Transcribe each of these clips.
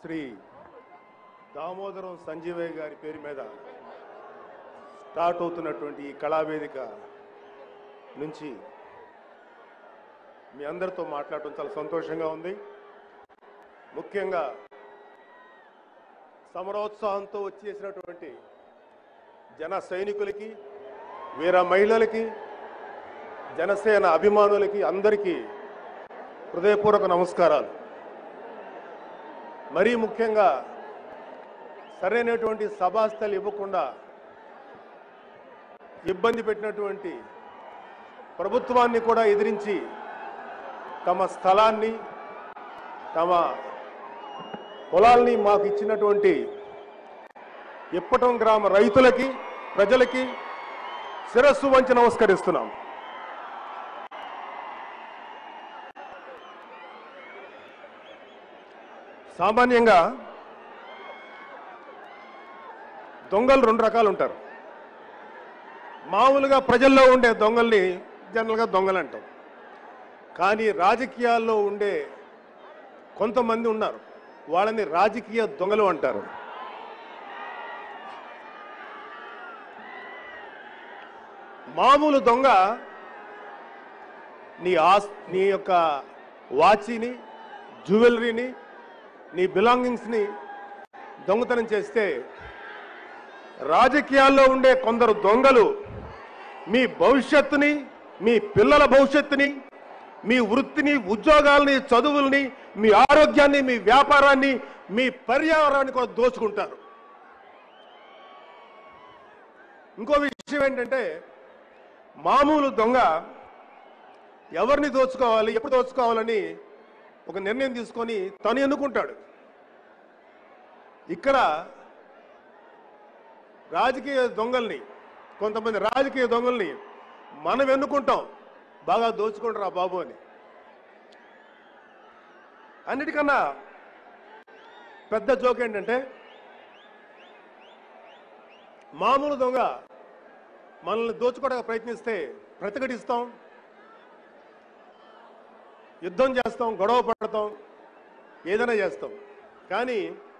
శ్రీ దామోదరం సంజీవయ్య గారి పేరు మీద స్టార్ట్ అవుతున్నటువంటి ఈ కళావేదిక నుంచి మీ అందరితో మాట్లాడటం చాలా సంతోషంగా ఉంది ముఖ్యంగా సమరోత్సాహంతో వచ్చేసినటువంటి జన సైనికులకి వీర మహిళలకి జనసేన అభిమానులకి అందరికీ హృదయపూర్వక నమస్కారాలు మరీ ముఖ్యంగా సరైనటువంటి సభాస్థలు ఇవ్వకుండా ఇబ్బంది పెట్టినటువంటి ప్రభుత్వాన్ని కూడా ఎదిరించి తమ స్థలాన్ని తమ పొలాల్ని మాకు ఇచ్చినటువంటి ఇప్పటం గ్రామ రైతులకి ప్రజలకి శిరస్సు వంచి నమస్కరిస్తున్నాం సామాన్యంగా దొంగలు రెండు రకాలు ఉంటారు మామూలుగా ప్రజల్లో ఉండే దొంగల్ని జనరల్గా దొంగలు అంటాం కానీ రాజకీయాల్లో ఉండే కొంతమంది ఉన్నారు వాళ్ళని రాజకీయ దొంగలు అంటారు మామూలు దొంగ నీ ఆస్ నీ యొక్క వాచిని జ్యువెలరీని నీ బిలాంగింగ్స్ని దొంగతనం చేస్తే రాజకీయాల్లో ఉండే కొందరు దొంగలు మీ భవిష్యత్తుని మీ పిల్లల భవిష్యత్తుని మీ వృత్తిని ఉద్యోగాల్ని చదువుల్ని మీ ఆరోగ్యాన్ని మీ వ్యాపారాన్ని మీ పర్యావరణాన్ని కూడా దోచుకుంటారు ఇంకో విషయం ఏంటంటే మామూలు దొంగ ఎవరిని దోచుకోవాలి ఎప్పుడు దోచుకోవాలని ఒక నిర్ణయం తీసుకొని తను ఎన్నుకుంటాడు ఇక్కడ రాజకీయ దొంగల్ని కొంతమంది రాజకీయ దొంగల్ని మనం ఎన్నుకుంటాం బాగా దోచుకుంటారా బాబు అని అన్నిటికన్నా పెద్ద జోక్ ఏంటంటే మామూలు దొంగ మనల్ని దోచుకోవడానికి ప్రయత్నిస్తే ప్రతిఘటిస్తాం యుద్ధం చేస్తాం గొడవ పడతాం ఏదైనా చేస్తాం కానీ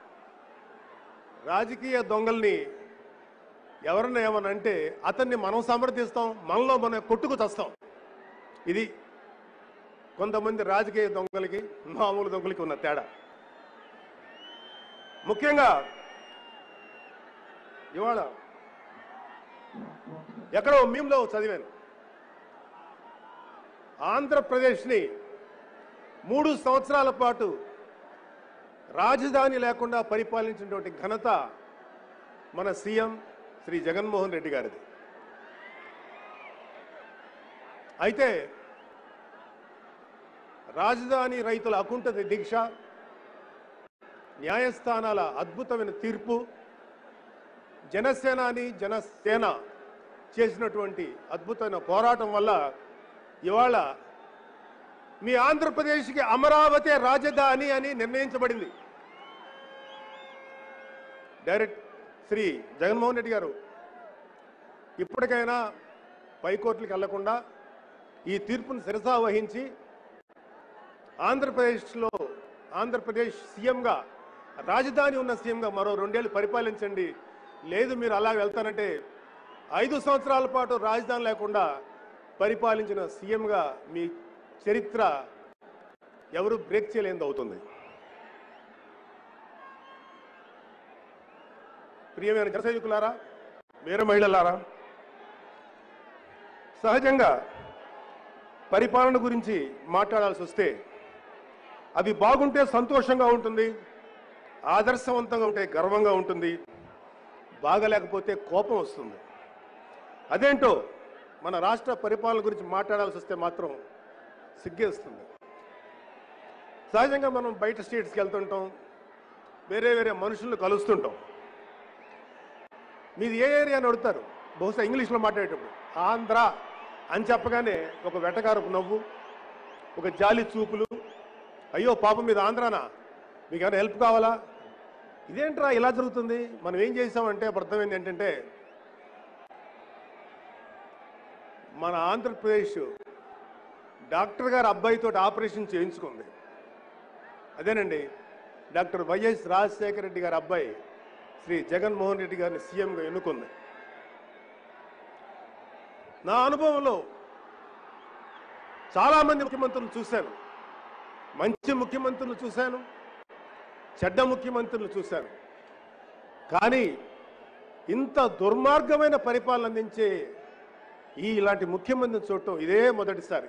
రాజకీయ దొంగల్ని ఎవరన్నా ఏమన్నా అంటే అతన్ని మనం సమర్థిస్తాం మనలో మనం కొట్టుకు చస్తాం ఇది కొంతమంది రాజకీయ దొంగలకి మామూలు దొంగలకి ఉన్న తేడా ముఖ్యంగా ఇవాళ ఎక్కడో మీమ్లో చదివాను ఆంధ్రప్రదేశ్ని మూడు సంవత్సరాల పాటు రాజధాని లేకుండా పరిపాలించినటువంటి ఘనత మన సీఎం శ్రీ జగన్మోహన్ రెడ్డి గారిది అయితే రాజధాని రైతుల అకుంఠ దీక్ష న్యాయస్థానాల అద్భుతమైన తీర్పు జనసేనాని జనసేన చేసినటువంటి అద్భుతమైన పోరాటం వల్ల ఇవాళ మీ ఆంధ్రప్రదేశ్కి అమరావతి రాజధాని అని నిర్ణయించబడింది డైరెక్ట్ శ్రీ జగన్మోహన్ రెడ్డి గారు ఇప్పటికైనా పైకోర్టులకు వెళ్లకుండా ఈ తీర్పును శిరసా వహించి ఆంధ్రప్రదేశ్లో ఆంధ్రప్రదేశ్ సీఎంగా రాజధాని ఉన్న సీఎంగా మరో రెండేళ్లు పరిపాలించండి లేదు మీరు అలా వెళ్తానంటే ఐదు సంవత్సరాల పాటు రాజధాని లేకుండా పరిపాలించిన సీఎంగా మీ చరిత్ర ఎవరు బ్రేక్ చేయలేనిది అవుతుంది ప్రియమైన జన సైనికులారా వీర మహిళలారా సహజంగా పరిపాలన గురించి మాట్లాడాల్సి వస్తే అవి బాగుంటే సంతోషంగా ఉంటుంది ఆదర్శవంతంగా ఉంటే గర్వంగా ఉంటుంది బాగలేకపోతే కోపం వస్తుంది అదేంటో మన రాష్ట్ర పరిపాలన గురించి మాట్లాడాల్సి వస్తే మాత్రం సిగ్గేస్తుంది సహజంగా మనం బయట స్టేట్స్కి వెళ్తుంటాం వేరే వేరే మనుషులను కలుస్తుంటాం మీది ఏ ఏరియా అని అడుగుతారు బహుశా ఇంగ్లీష్లో మాట్లాడేటప్పుడు ఆంధ్ర అని చెప్పగానే ఒక వెటకారపు నవ్వు ఒక జాలి చూపులు అయ్యో పాపం మీద ఆంధ్రానా మీకు ఏమైనా హెల్ప్ కావాలా ఇదేంట్రా ఇలా జరుగుతుంది మనం ఏం చేసామంటే అప్పుడు అర్థమైంది ఏంటంటే మన ఆంధ్రప్రదేశ్ డాక్టర్ గారు అబ్బాయితో ఆపరేషన్ చేయించుకుంది అదేనండి డాక్టర్ వైఎస్ రాజశేఖర రెడ్డి గారి అబ్బాయి శ్రీ జగన్మోహన్ రెడ్డి గారిని సీఎంగా ఎన్నుకుంది నా అనుభవంలో చాలామంది ముఖ్యమంత్రులు చూశాను మంచి ముఖ్యమంత్రులు చూశాను చెడ్డ ముఖ్యమంత్రులు చూశాను కానీ ఇంత దుర్మార్గమైన పరిపాలన అందించే ఈ ఇలాంటి ముఖ్యమంత్రిని చూడటం ఇదే మొదటిసారి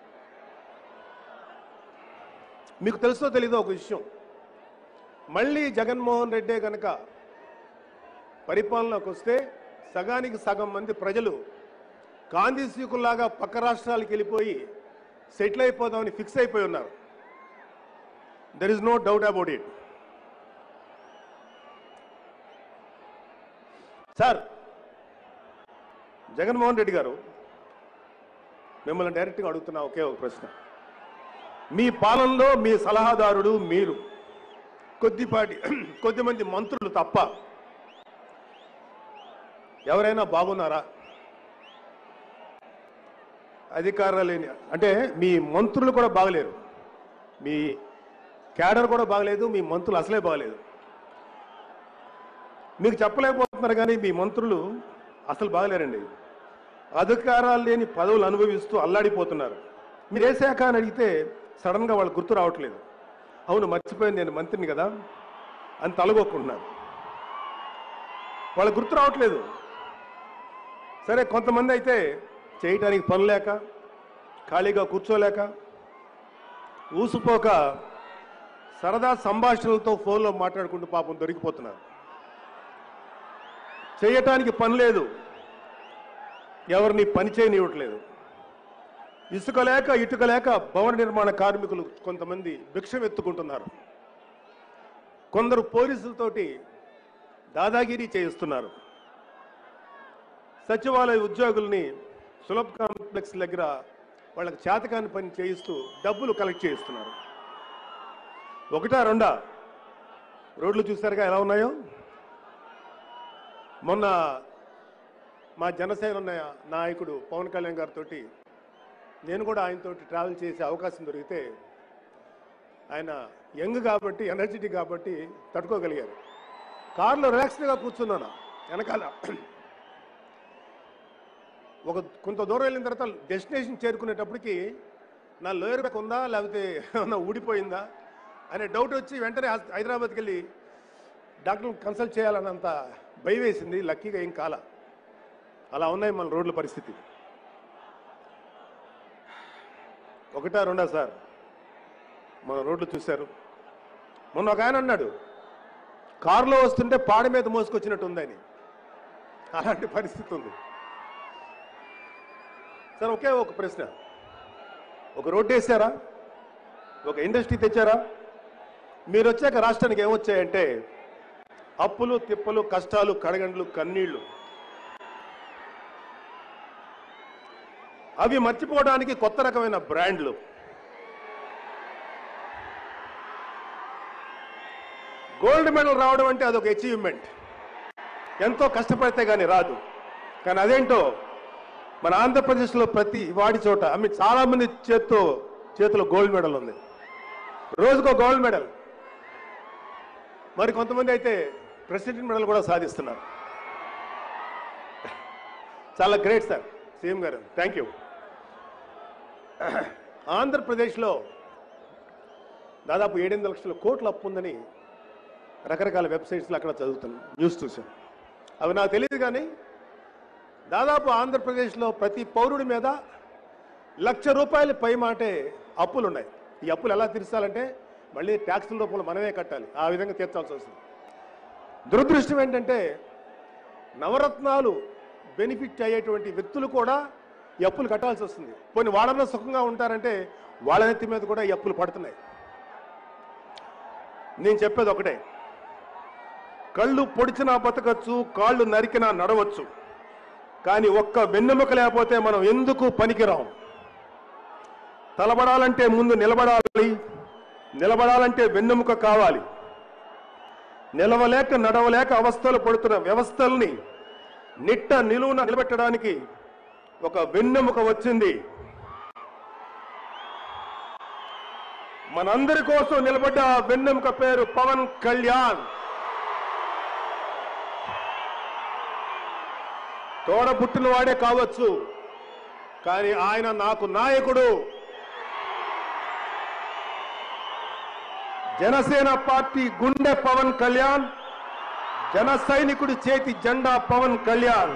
మీకు తెలుసో తెలీదో ఒక విషయం మళ్ళీ జగన్మోహన్ రెడ్డే కనుక పరిపాలనలోకి వస్తే సగానికి సగం మంది ప్రజలు గాంధీ సీకుల్లాగా పక్క రాష్ట్రాలకు వెళ్ళిపోయి సెటిల్ అయిపోదామని ఫిక్స్ అయిపోయి ఉన్నారు there is no doubt about it sir Jaganmohan Reddy garu మిమ్మల్ని డైరెక్ట్గా అడుగుతున్నా ఒకే ఒక ప్రశ్న మీ పాలనలో మీ సలహాదారుడు మీరు కొద్దిపాటి కొద్దిమంది మంత్రులు తప్ప ఎవరైనా బాగున్నారా అధికారాలు లేని అంటే మీ మంత్రులు కూడా బాగలేరు మీ క్యాడర్ కూడా బాగలేదు మీ మంత్రులు అసలే బాగలేదు మీకు చెప్పలేకపోతున్నారు కానీ మీ మంత్రులు అసలు బాగలేరండి అధికారాలు లేని పదవులు అనుభవిస్తూ అల్లాడిపోతున్నారు మీరు ఏ శాఖ అని అడిగితే సడన్గా వాళ్ళు గుర్తు రావట్లేదు అవును మర్చిపోయింది నేను మంత్రిని కదా అని తలగొక్కుంటున్నారు వాళ్ళ గుర్తు రావట్లేదు సరే కొంతమంది అయితే చేయటానికి పని లేక ఖాళీగా కూర్చోలేక ఊసిపోక సరదా సంభాషణలతో ఫోన్లో మాట్లాడుకుంటూ పాపం దొరికిపోతున్నారు చేయటానికి పని లేదు ఎవరిని పని చేయనివ్వట్లేదు ఇసుక లేక ఇటుక లేక భవన నిర్మాణ కార్మికులు కొంతమంది భిక్షం ఎత్తుకుంటున్నారు కొందరు పోలీసులతోటి దాదాగిరి చేయిస్తున్నారు సచివాలయ ఉద్యోగుల్ని సులభ్ కాంప్లెక్స్ దగ్గర వాళ్ళకి చేతకాని పని చేయిస్తూ డబ్బులు కలెక్ట్ చేయిస్తున్నారు ఒకటా రెండా రోడ్లు చూసారుగా ఎలా ఉన్నాయో మొన్న మా జనసేన ఉన్న నాయకుడు పవన్ కళ్యాణ్ గారితో నేను కూడా ఆయనతో ట్రావెల్ చేసే అవకాశం దొరికితే ఆయన యంగ్ కాబట్టి ఎనర్జెటిక్ కాబట్టి తట్టుకోగలిగారు కారులో రిలాక్స్డ్గా కూర్చున్నాను వెనకాల ఒక కొంత దూరం వెళ్ళిన తర్వాత డెస్టినేషన్ చేరుకునేటప్పటికి నా లోయర్ బ్యాక్ ఉందా లేకపోతే ఏమన్నా ఊడిపోయిందా అనే డౌట్ వచ్చి వెంటనే హై- హైదరాబాద్కి వెళ్ళి డాక్టర్ని కన్సల్ట్ చేయాలన్నంత భయం వేసింది లక్కీగా ఏం కాల అలా ఉన్నాయి మన రోడ్ల పరిస్థితి ఒకటా రెండా సార్ మన రోడ్లు చూశారు మొన్న ఒక ఆయన అన్నాడు కారులో వస్తుంటే పాడి మీద మోసుకొచ్చినట్టు ఉందని అలాంటి పరిస్థితి ఉంది సార్ ఒకే ఒక ప్రశ్న ఒక రోడ్డు వేసారా ఒక ఇండస్ట్రీ తెచ్చారా మీరు వచ్చాక రాష్ట్రానికి ఏమొచ్చాయంటే అప్పులు తిప్పలు కష్టాలు కడగండ్లు కన్నీళ్లు అవి మర్చిపోవడానికి కొత్త రకమైన బ్రాండ్లు గోల్డ్ మెడల్ రావడం అంటే అదొక అచీవ్మెంట్ ఎంతో కష్టపడితే కానీ రాదు కానీ అదేంటో మన ఆంధ్రప్రదేశ్లో ప్రతి వాడి చోట ఐ మీన్ చాలా మంది చేత్తో చేతిలో గోల్డ్ మెడల్ ఉంది రోజుకో గోల్డ్ మెడల్ మరి కొంతమంది అయితే ప్రెసిడెంట్ మెడల్ కూడా సాధిస్తున్నారు చాలా great sir CM garu thank you ఆంధ్రప్రదేశ్లో దాదాపు ఏడెనిమిది లక్షల కోట్ల అప్పు ఉందని రకరకాల వెబ్సైట్స్లో అక్కడ చదువుతున్నాను న్యూస్ చూశాను అవి నాకు తెలియదు కానీ దాదాపు ఆంధ్రప్రదేశ్లో ప్రతి పౌరుడి మీద లక్ష రూపాయల పై మాటే అప్పులు ఉన్నాయి ఈ అప్పులు ఎలా తీర్చాలంటే మళ్ళీ ట్యాక్సుల రూపంలో మనమే కట్టాలి ఆ విధంగా తీర్చాల్సి వస్తుంది దురదృష్టం ఏంటంటే నవరత్నాలు బెనిఫిట్ అయ్యేటువంటి వ్యక్తులు కూడా ఈ అప్పులు కట్టాల్సి వస్తుంది కొన్ని వాళ్ళలో సుఖంగా ఉంటారంటే వాళ్ళ నెత్తి మీద కూడా ఈ అప్పులు పడుతున్నాయి నేను చెప్పేది ఒకటే కళ్ళు పొడిచినా బతకచ్చు కాళ్ళు నరికినా నడవచ్చు కానీ ఒక్క వెన్నెముక లేకపోతే మనం ఎందుకు పనికిరాం తలబడాలంటే ముందు నిలబడాలి నిలబడాలంటే వెన్నెముక కావాలి నిలవలేక నడవలేక అవస్థలు పడుతున్న వ్యవస్థల్ని నిట్ట నిలువున నిలబెట్టడానికి ఒక వెన్నెముక వచ్చింది మనందరి కోసం నిలబడ్డ ఆ వెన్నెముక పేరు పవన్ కళ్యాణ్ తోడ పుట్టిన వాడే కావచ్చు కానీ ఆయన నాకు నాయకుడు జనసేన పార్టీ గుండె పవన్ కళ్యాణ్ జన సైనికుడి చేతి జెండా పవన్ కళ్యాణ్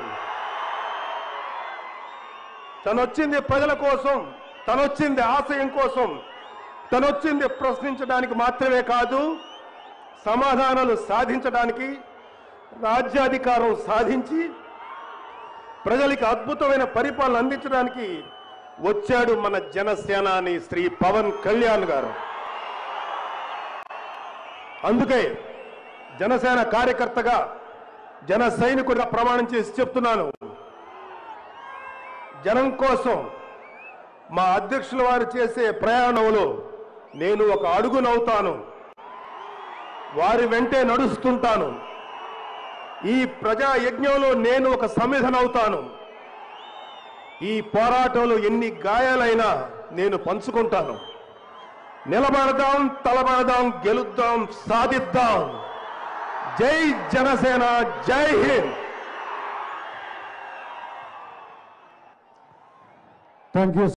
తనొచ్చింది ప్రజల కోసం తనొచ్చింది ఆశయం కోసం తనొచ్చింది ప్రశ్నించడానికి మాత్రమే కాదు సమాధానాలు సాధించడానికి రాజ్యాధికారం సాధించి ప్రజలకి అద్భుతమైన పరిపాలన అందించడానికి వచ్చాడు మన జనసేనాని శ్రీ పవన్ కళ్యాణ్ గారు అందుకే జనసేన కార్యకర్తగా జన సైనికుడిగా ప్రమాణం చేసి చెప్తున్నాను జనం కోసం మా అధ్యక్షుల వారు చేసే ప్రయాణంలో నేను ఒక అడుగునవుతాను వారి వెంటే నడుస్తుంటాను ఈ ప్రజా యజ్ఞంలో నేను ఒక సమిధనవుతాను ఈ పోరాటంలో ఎన్ని గాయాలైనా నేను పంచుకుంటాను నిలబడదాం తలబడదాం గెలుద్దాం సాధిద్దాం జై జనసేన జై హింద్ థ్యాంక్ యూ